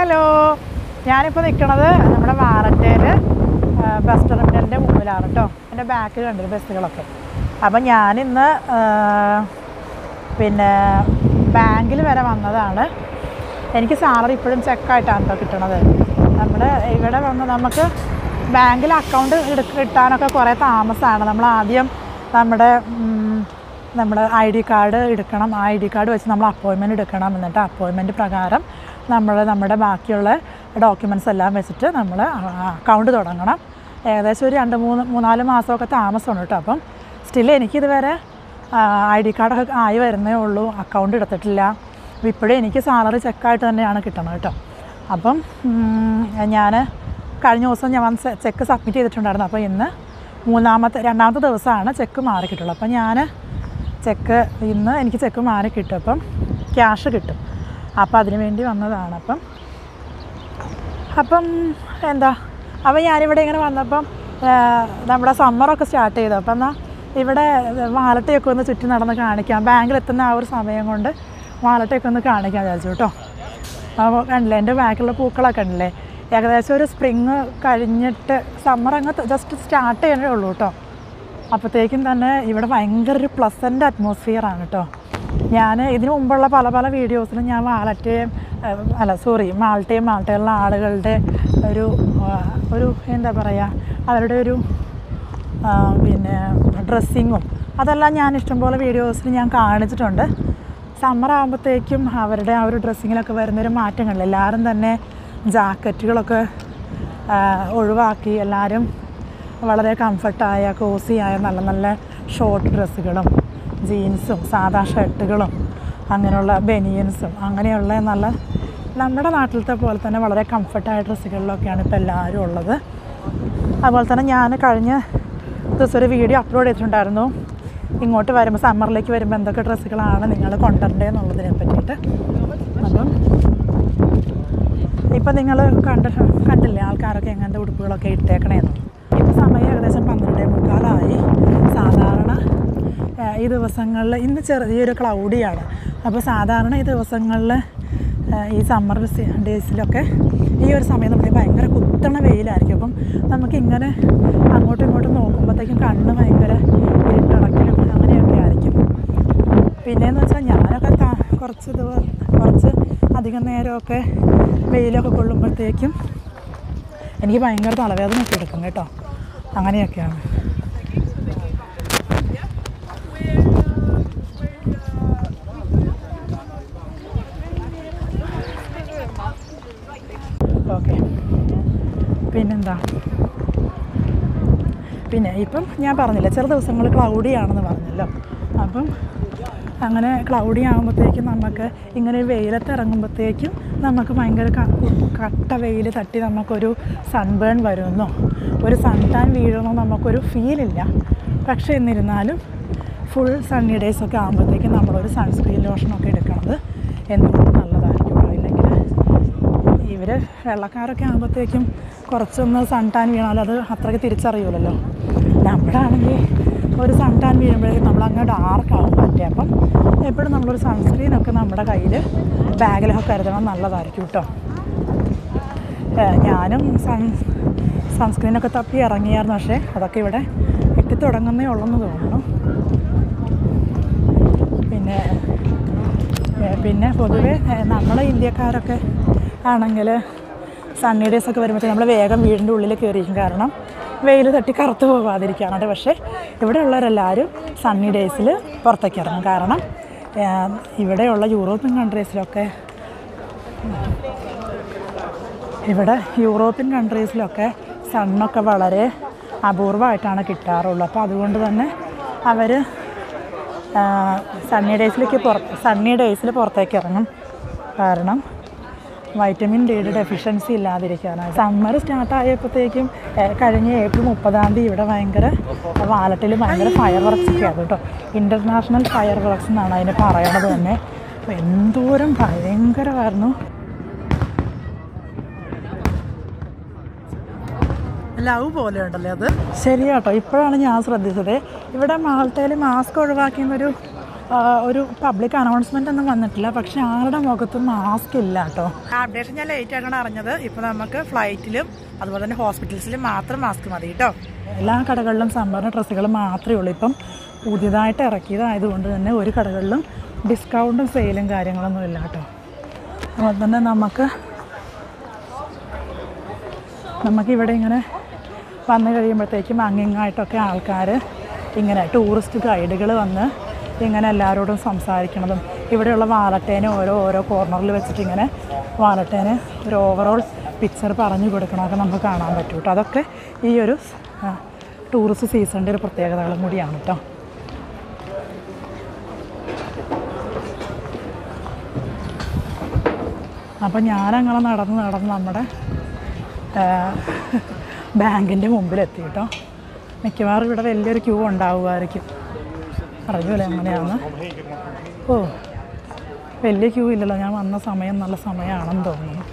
hello ഞാനിപ്പോൾ നിൽക്കണത് നമ്മുടെ വാററ്റയിൽ ബസ് ടെർമിനലിൻ്റെ മുമ്പിലാണ് കേട്ടോ എൻ്റെ ബാക്കിൽ കണ്ടില്ല ബസ്സുകളൊക്കെ അപ്പം ഞാനിന്ന് ആ, പിന്നെ ബാങ്കിൽ വരെ വന്നതാണ് എനിക്ക് സാലറി ഇപ്പോഴും ചെക്കായിട്ടാണ് കേട്ടോ കിട്ടണത് നമ്മുടെ ഇവിടെ വന്ന് നമുക്ക് ബാങ്കിൽ അക്കൗണ്ട് കിട്ടാനൊക്കെ കുറേ താമസമാണ് നമ്മൾ ആദ്യം നമ്മുടെ ഉം, നമ്മുടെ ഐ ഡി കാർഡ് എടുക്കണം ആ ഐ ഡി കാർഡ് വെച്ച് നമ്മൾ അപ്പോയിൻമെൻറ്റ് എടുക്കണം എന്നിട്ട് അപ്പോയിൻമെൻറ്റ് പ്രകാരം നമ്മൾ നമ്മുടെ ബാക്കിയുള്ള ഡോക്യുമെൻറ്റ്സ് എല്ലാം വെച്ചിട്ട് നമ്മൾ അക്കൗണ്ട് തുടങ്ങണം ഏകദേശം ഒരു രണ്ട് മൂന്ന് മൂന്നാല് മാസമൊക്കെ താമസമാണ് കേട്ടോ അപ്പം സ്റ്റിൽ എനിക്കിതുവരെ ഐ ഡി കാർഡൊക്കെ ആയി വരുന്നേ ഉള്ളൂ അക്കൗണ്ട് എടുത്തിട്ടില്ല അപ്പോൾ ഇപ്പോഴും എനിക്ക് സാലറി ചെക്കായിട്ട് തന്നെയാണ് കിട്ടണത് കേട്ടോ അപ്പം ഞാൻ കഴിഞ്ഞ ദിവസം ഞാൻ വന്ന് ചെക്ക് സബ്മിറ്റ് ചെയ്തിട്ടുണ്ടായിരുന്നു അപ്പോൾ ഇന്ന് മൂന്നാമത്തെ രണ്ടാമത്തെ ദിവസമാണ് ചെക്ക് മാറി കിട്ടുള്ളൂ അപ്പം ഞാൻ ചെക്ക് ഇന്ന് എനിക്ക് ചെക്ക് മാറി കിട്ടും അപ്പം ക്യാഷ് കിട്ടും അപ്പം അതിന് വേണ്ടി വന്നതാണ് അപ്പം അപ്പം എന്താ അപ്പം ഞാനിവിടെ ഇങ്ങനെ വന്നപ്പം ആ, നമ്മുടെ സമ്മറൊക്കെ സ്റ്റാർട്ട് ചെയ്തു അപ്പം എന്നാൽ ഇവിടെ വാലട്ടയൊക്കെ ഒന്ന് ചുറ്റി നടന്ന് കാണിക്കാം ബാങ്കിലെത്തുന്ന ആ ഒരു സമയം കൊണ്ട് വാലട്ടയൊക്കെ ഒന്ന് കാണിക്കാൻ വിചാരിച്ചു കേട്ടോ അപ്പോൾ കണ്ടില്ലേ എൻ്റെ ബാക്കിലുള്ള പൂക്കളൊക്കെ കണ്ടില്ലേ ഏകദേശം ഒരു സ്പ്രിങ് കഴിഞ്ഞിട്ട് സമ്മർ അങ്ങ് ജസ്റ്റ് സ്റ്റാർട്ട് ചെയ്യണേ ഉള്ളൂ കേട്ടോ അപ്പോഴത്തേക്കും തന്നെ ഇവിടെ ഭയങ്കര ഒരു പ്ലസൻ്റ് അറ്റ്മോസ്ഫിയറാണ് കേട്ടോ ഞാൻ ഇതിനു മുമ്പുള്ള പല പല വീഡിയോസിലും ഞാൻ വാലറ്റയും ഏഹ്, അല്ല സോറി മാൾട്ടയും മാൾട്ടയുള്ള ആളുകളുടെ ഒരു ആ, ഒരു എന്താ പറയുക അവരുടെ ഒരു ആ, പിന്നെ ഡ്രസ്സിങ്ങും അതെല്ലാം ഞാൻ ഇഷ്ടംപോലെ വീഡിയോസിൽ ഞാൻ കാണിച്ചിട്ടുണ്ട് സമ്മർ ആകുമ്പോഴത്തേക്കും അവരുടെ ആ ഒരു ഡ്രസ്സിങ്ങിലൊക്കെ വരുന്നൊരു മാറ്റങ്ങളിൽ എല്ലാവരും തന്നെ ജാക്കറ്റുകളൊക്കെ ആ, ഒഴിവാക്കി എല്ലാവരും വളരെ കംഫർട്ടായ കോസിയായ നല്ല നല്ല ഷോർട്ട് ഡ്രസ്സുകളും ജീൻസും സാധാ ഷർട്ടുകളും അങ്ങനെയുള്ള ബനിയൻസും അങ്ങനെയുള്ള നല്ല നമ്മുടെ നാട്ടിലത്തെ പോലെ തന്നെ വളരെ കംഫർട്ടായ ഡ്രസ്സുകളിലൊക്കെയാണ് ഇപ്പോൾ എല്ലാവരും ഉള്ളത് അതുപോലെ തന്നെ ഞാൻ കഴിഞ്ഞ ദിവസം ഒരു വീഡിയോ അപ്ലോഡ് ചെയ്തിട്ടുണ്ടായിരുന്നു ഇങ്ങോട്ട് വരുമ്പോൾ സമ്മറിലേക്ക് വരുമ്പോൾ എന്തൊക്കെ ഡ്രസ്സുകളാണ് നിങ്ങൾ കൊണ്ടുവരേണ്ടതെന്നുള്ളതിനെ പറ്റിയിട്ട് അപ്പം ഇപ്പം നിങ്ങൾ കണ്ട കണ്ടില്ലേ ആൾക്കാരൊക്കെ എങ്ങനത്തെ ഉടുപ്പുകളൊക്കെ ഇട്ടേക്കണേന്ന് ഇപ്പം സമയം ഏകദേശം പന്ത്രണ്ടേ മുക്കാലായി സാധാരണ ആ, ഈ ദിവസങ്ങളിൽ ഇന്ന് ചെറിയൊരു ക്ലൗഡിയാണ് അപ്പോൾ സാധാരണ ഈ ദിവസങ്ങളിൽ ആ, ഈ സമ്മർ ഡേയ്സിലൊക്കെ ഈ ഒരു സമയം നമ്മൾ ഭയങ്കര കുത്തണ വെയിലായിരിക്കും അപ്പം നമുക്കിങ്ങനെ അങ്ങോട്ടും ഇങ്ങോട്ടും നോക്കുമ്പോഴത്തേക്കും കണ്ണ് ഭയങ്കര ഇരുട്ടടക്കലും അങ്ങനെയൊക്കെ ആയിരിക്കും പിന്നെയെന്ന് വെച്ചാൽ ഞാനൊക്കെ ത- കുറച്ച് ദിവസം കുറച്ച് അധികം നേരമൊക്കെ വെയിലൊക്കെ കൊള്ളുമ്പോഴത്തേക്കും എനിക്ക് ഭയങ്കര തലവേദന ഒക്കെ എടുക്കും കേട്ടോ അങ്ങനെയൊക്കെയാണ് ഓക്കെ പിന്നെന്താ പിന്നെ ഇപ്പം ഞാൻ പറഞ്ഞില്ല ചില ദിവസങ്ങൾ ക്ലൗഡി ആണെന്ന് പറഞ്ഞല്ലോ അപ്പം അങ്ങനെ ക്ലൗഡി ആകുമ്പോഴത്തേക്കും നമുക്ക് ഇങ്ങനെ വെയിലത്ത് ഇറങ്ങുമ്പോഴത്തേക്കും നമുക്ക് ഭയങ്കര ക- കട്ട വെയിൽ തട്ടി നമുക്കൊരു സൺബേൺ വരുമെന്നോ ഒരു സൺ ടാൻ വീഴുമെന്നോ നമുക്കൊരു ഫീലില്ല പക്ഷേ എന്നിരുന്നാലും ഫുൾ സണ്ണി ഡേയ്സ് ഒക്കെ ആകുമ്പോഴത്തേക്കും നമ്മളൊരു സൺസ്ക്രീൻ ലോഷനൊക്കെ എടുക്കണത് എന്തുകൊണ്ടും നല്ലതായിരിക്കും ഇല്ലെങ്കിൽ ഇവർ വെള്ളക്കാരൊക്കെ ആകുമ്പോഴത്തേക്കും കുറച്ചൊന്ന് സൺ ടാൻ വീണാൽ അത് അത്രയ്ക്ക് തിരിച്ചറിയൂലല്ലോ നമ്മളാണെങ്കിൽ ഒരു സൺ ടാൻ വീഴുമ്പോഴേക്കും നമ്മളങ്ങ് ഡാർക്കാവും പറ്റുക അപ്പം എപ്പോഴും നമ്മളൊരു സൺസ്ക്രീനൊക്കെ നമ്മുടെ കയ്യിൽ ബാഗിലൊക്കെ കരുതണം നല്ലതായിരിക്കും കേട്ടോ ഏഹ് ഞാനും സൺ സൺസ്ക്രീനൊക്കെ തപ്പി ഇറങ്ങിയായിരുന്നു പക്ഷേ അതൊക്കെ ഇവിടെ എത്തിത്തുടങ്ങുന്നേ ഉള്ളെന്ന് തോന്നുന്നു പിന്നെ ഏഹ് പിന്നെ പൊതുവെ നമ്മൾ ഇന്ത്യക്കാരൊക്കെ ആണെങ്കിൽ സണ്ണി ഡേയ്സ് ഒക്കെ വരുമ്പോഴത്തേക്ക് നമ്മൾ വേഗം വീടിൻ്റെ ഉള്ളിൽ കയറിയിരിക്കും കാരണം വെയിൽ തട്ടി കറുത്ത് പോകാതിരിക്കാനായിട്ട് പക്ഷേ ഇവിടെ ഉള്ളവരെല്ലാവരും സണ്ണി ഡേയ്സിൽ പുറത്തേക്ക് ഇറങ്ങും കാരണം ഏഹ് ഇവിടെയുള്ള യൂറോപ്യൻ കൺട്രീസിലൊക്കെ ഇവിടെ യൂറോപ്യൻ കൺട്രീസിലൊക്കെ സണ്ണൊക്കെ വളരെ അപൂർവമായിട്ടാണ് കിട്ടാറുള്ളത് അപ്പോൾ അതുകൊണ്ട് തന്നെ അവർ സണ്ണി ഡേയ്സിലേക്ക് പുറ സണ്ണി ഡേയ്സിൽ പുറത്തേക്ക് ഇറങ്ങും കാരണം വൈറ്റമിൻ ഡിയുടെ ഡെഫിഷ്യൻസി ഇല്ലാതിരിക്കാനാണ് സമ്മർ സ്റ്റാർട്ട് ആയപ്പോഴത്തേക്കും ഏഹ്, കഴിഞ്ഞ ഏപ്രിൽ മുപ്പതാം തീയതി ഇവിടെ ഭയങ്കര വാലറ്റിൽ ഭയങ്കര ഫയർ വർക്ക്സ് ഒക്കെ ആയിരുന്നു കേട്ടോ ഇൻ്റർനാഷണൽ ഫയർ വർക്ക്സ് എന്നാണ് അതിന് പറയണത് തന്നെ അപ്പോൾ എന്തോരം ഭയങ്കരമായിരുന്നു ലവ് പോലെ ഉണ്ടല്ലേ അത് ശരിയാട്ടോ ഇപ്പോഴാണ് ഞാൻ ശ്രദ്ധിച്ചത് ഇവിടെ മാൾട്ടയിൽ മാസ്ക് ഒഴിവാക്കിയെന്നൊരു ആ, ഒരു പബ്ലിക് അനൗൺസ്മെൻ്റ് ഒന്നും വന്നിട്ടില്ല പക്ഷെ ആരുടെ മുഖത്തും മാസ്ക് ഇല്ല കേട്ടോ അപ്ഡേഷൻ ഞാൻ ലേറ്റ് ആയിട്ടാണ് അറിഞ്ഞത് ഇപ്പോൾ നമുക്ക് ഫ്ലൈറ്റിലും അതുപോലെ തന്നെ ഹോസ്പിറ്റൽസിലും മാത്രം മാസ്ക് മതി കേട്ടോ എല്ലാ കടകളിലും സമ്മറിന് ഡ്രസ്സുകൾ മാത്രമേ ഉള്ളൂ ഇപ്പം പുതിയതായിട്ട് ഇറക്കിയതായതുകൊണ്ട് തന്നെ ഒരു കടകളിലും ഡിസ്കൗണ്ടും സെയിലും കാര്യങ്ങളൊന്നും ഇല്ല കേട്ടോ അതുപോലെ തന്നെ നമുക്ക് നമുക്കിവിടെ ഇങ്ങനെ വന്നു കഴിയുമ്പോഴത്തേക്കും അങ്ങിങ്ങായിട്ടൊക്കെ ആൾക്കാർ ഇങ്ങനെ ടൂറിസ്റ്റ് ഗൈഡുകൾ വന്ന് ഇങ്ങനെ എല്ലാവരോടും സംസാരിക്കണതും ഇവിടെയുള്ള വാലട്ടേനെ ഓരോ ഓരോ കോർണറിൽ വെച്ചിട്ട് ഇങ്ങനെ വാലട്ടേന് ഒരു ഓവറോൾ പിക്ചർ പറഞ്ഞു കൊടുക്കണമൊക്കെ നമുക്ക് കാണാൻ പറ്റും കേട്ടോ അതൊക്കെ ഈ ഒരു ടൂറിസ്റ്റ് സീസണിൻ്റെ ഒരു പ്രത്യേകതകളും കൂടിയാണ് കേട്ടോ അപ്പം ഞാനങ്ങനെ നടന്ന് നടന്ന് നമ്മുടെ ബാങ്കിൻ്റെ മുമ്പിലെത്തി കേട്ടോ മിക്കവാറും ഇവിടെ വലിയൊരു ക്യൂ ഉണ്ടാവുമായിരിക്കും അറിയൂലേ എങ്ങനെയാണെന്ന് ഓ വലിയ ക്യൂ ഇല്ലല്ലോ ഞാൻ വന്ന സമയം നല്ല സമയമാണെന്ന് തോന്നുന്നു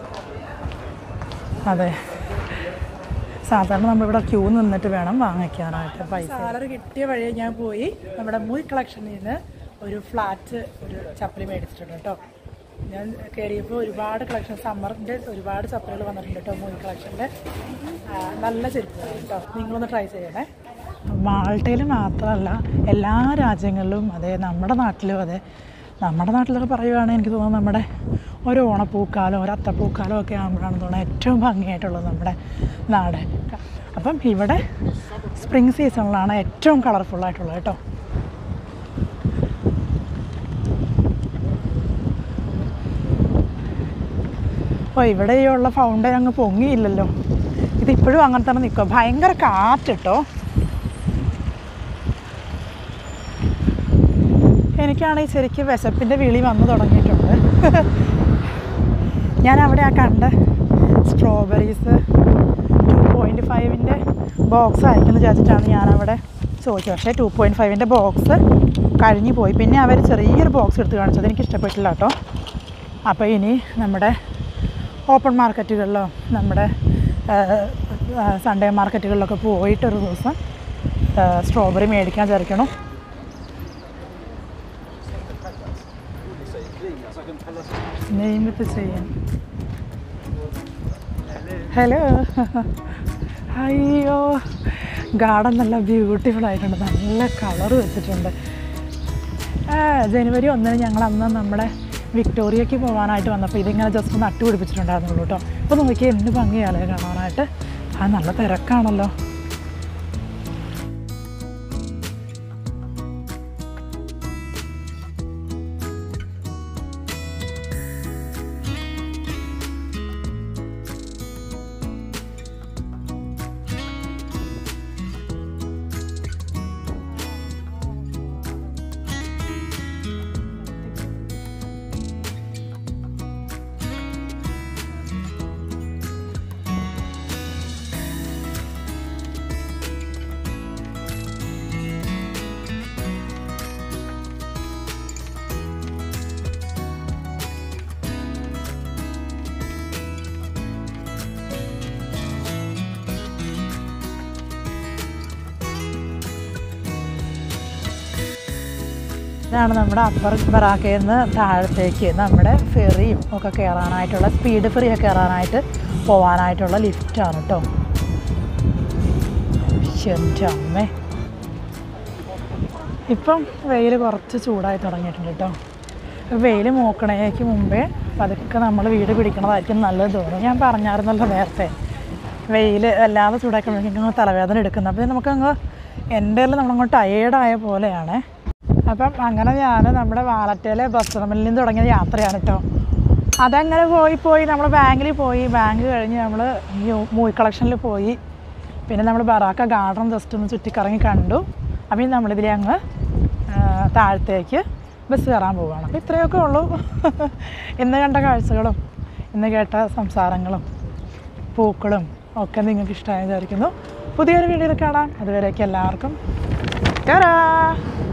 അതെ സാധാരണ നമ്മളിവിടെ ക്യൂ നിന്നിട്ട് വേണം വാങ്ങിക്കാനായിട്ട് പൈസ സാലറി കിട്ടിയ വഴിയെ ഞാൻ പോയി നമ്മുടെ മൂവി കളക്ഷനിൽ നിന്ന് ഒരു ഫ്ലാറ്റ് ഒരു ചപ്പലി മേടിച്ചിട്ടുണ്ട് കേട്ടോ ഞാൻ കയറിയപ്പോൾ ഒരുപാട് കളക്ഷൻ സമ്മറിൻ്റെ ഒരുപാട് ചപ്പലുകൾ വന്നിട്ടുണ്ട് കേട്ടോ മൂവി കളക്ഷനിൽ നല്ല ചെരുപ്പാണ് കേട്ടോ നിങ്ങളൊന്ന് ട്രൈ ചെയ്യണേ മാൾട്ടയിൽ മാത്രമല്ല എല്ലാ രാജ്യങ്ങളിലും അതെ നമ്മുടെ നാട്ടിലും അതെ നമ്മുടെ നാട്ടിലൊക്കെ പറയുവാണെങ്കിൽ എനിക്ക് തോന്നുന്നു നമ്മുടെ ഒരു ഓണപ്പൂക്കാലം ഒരു അത്തപ്പൂക്കാലം ഒക്കെ ആകുമ്പോഴാണ് തോന്നുന്നത് ഏറ്റവും ഭംഗിയായിട്ടുള്ളത് നമ്മുടെ നാട് അപ്പം ഇവിടെ സ്പ്രിങ് സീസണിലാണ് ഏറ്റവും കളർഫുള്ളായിട്ടുള്ളത് കേട്ടോ അപ്പോൾ ഇവിടെ ഈ ഉള്ള ഫൗണ്ടൻ അങ്ങ് പൊങ്ങിയില്ലല്ലോ ഇതിപ്പോഴും അങ്ങനെ തന്നെ നിൽക്കുക ഭയങ്കര കാറ്റ് കേട്ടോ എനിക്കാണെങ്കിൽ ശരിക്കും വിശപ്പിൻ്റെ വിളി വന്നു തുടങ്ങിയിട്ടുണ്ട് ഞാൻ അവിടെ ആ കണ്ട സ്ട്രോബെറീസ് ടു പോയിൻറ്റ് ഫൈവിൻ്റെ ബോക്സ് ആയിരിക്കും എന്ന് വിചാരിച്ചിട്ടാണ് ഞാനവിടെ ചോദിച്ചത് പക്ഷേ ടു പോയിൻറ്റ് ഫൈവിൻ്റെ ബോക്സ് കഴിഞ്ഞു പോയി പിന്നെ അവർ ചെറിയൊരു ബോക്സ് എടുത്ത് കാണിച്ചത് എനിക്ക് ഇഷ്ടപ്പെട്ടില്ല കേട്ടോ അപ്പോൾ ഇനി നമ്മുടെ ഓപ്പൺ മാർക്കറ്റുകളിലോ നമ്മുടെ സൺഡേ മാർക്കറ്റുകളിലൊക്കെ പോയിട്ടൊരു ദിവസം സ്ട്രോബെറി മേടിക്കാൻ വിചാരിക്കണം നെയ്മത്ത് ചെയ്യാൻ ഹലോ അയ്യോ ഗാർഡൻ നല്ല ബ്യൂട്ടിഫുൾ ആയിട്ടുണ്ട് നല്ല കളർ വെച്ചിട്ടുണ്ട് ആ, ജനുവരി ഒന്നിന് ഞങ്ങൾ അന്ന് നമ്മുടെ വിക്ടോറിയയ്ക്ക് പോകാനായിട്ട് വന്നപ്പോൾ ഇതിങ്ങനെ ജസ്റ്റ് നട്ടു പിടിപ്പിച്ചിട്ടുണ്ടായിരുന്നുള്ളൂ കേട്ടോ അപ്പോൾ നോക്കി എന്ത് ഭംഗിയാലേ കാണാനായിട്ട് ആ നല്ല തിരക്കാണല്ലോ ഇതാണ് നമ്മുടെ അപ്പർ ബറാക്കയിൽ നിന്ന് താഴത്തേക്ക് നമ്മുടെ ഫെറിയും ഒക്കെ കയറാനായിട്ടുള്ള സ്പീഡ് ഫെറിയൊക്കെ കയറാനായിട്ട് പോകാനായിട്ടുള്ള ലിഫ്റ്റാണ് കേട്ടോ എൻ്റെ അമ്മേ ഇപ്പം വെയിൽ കുറച്ച് ചൂടായി തുടങ്ങിയിട്ടുണ്ട് കേട്ടോ വെയിൽ മൂക്കണേക്ക് മുമ്പേ പതുക്കെ നമ്മൾ വീട് പിടിക്കണതായിരിക്കും നല്ലത് തോന്നുന്നു ഞാൻ പറഞ്ഞായിരുന്നല്ലോ നേരത്തെ വെയിൽ വല്ലാതെ ചൂടാക്കുമ്പോഴേക്കും തലവേദന എടുക്കുന്നത് അപ്പോൾ നമുക്കങ്ങ് എൻ്റെ നമ്മളങ്ങ് ടയേർഡായ പോലെയാണ് അപ്പം അങ്ങനെ ഞാൻ നമ്മുടെ വാലറ്റയിലെ ബസ് ടെർമിനലിൽ നിന്ന് തുടങ്ങിയ യാത്രയാണ് കേട്ടോ അതങ്ങനെ പോയി പോയി നമ്മൾ ബാങ്കിൽ പോയി ബാങ്ക് കഴിഞ്ഞ് നമ്മൾ മൂവി കളക്ഷനിൽ പോയി പിന്നെ നമ്മൾ ബറാക്ക ഗാർഡൻ ജസ്റ്റ് ഒന്ന് ചുറ്റിക്കറങ്ങി കണ്ടു അപ്പം ഇനി നമ്മളിതിലെ അങ്ങ് ആ, താഴത്തേക്ക് ബസ് കയറാൻ പോവുകയാണ് അപ്പോൾ ഇത്രയൊക്കെ ഉള്ളൂ ഇന്ന് കണ്ട കാഴ്ചകളും ഇന്ന് കേട്ട സംസാരങ്ങളും പൂക്കളും ഒക്കെ നിങ്ങൾക്ക് ഇഷ്ടമായി വിചാരിക്കുന്നു പുതിയൊരു വീഡിയോയിൽ കാണാം അതുവരേക്കും എല്ലാവർക്കും ടാ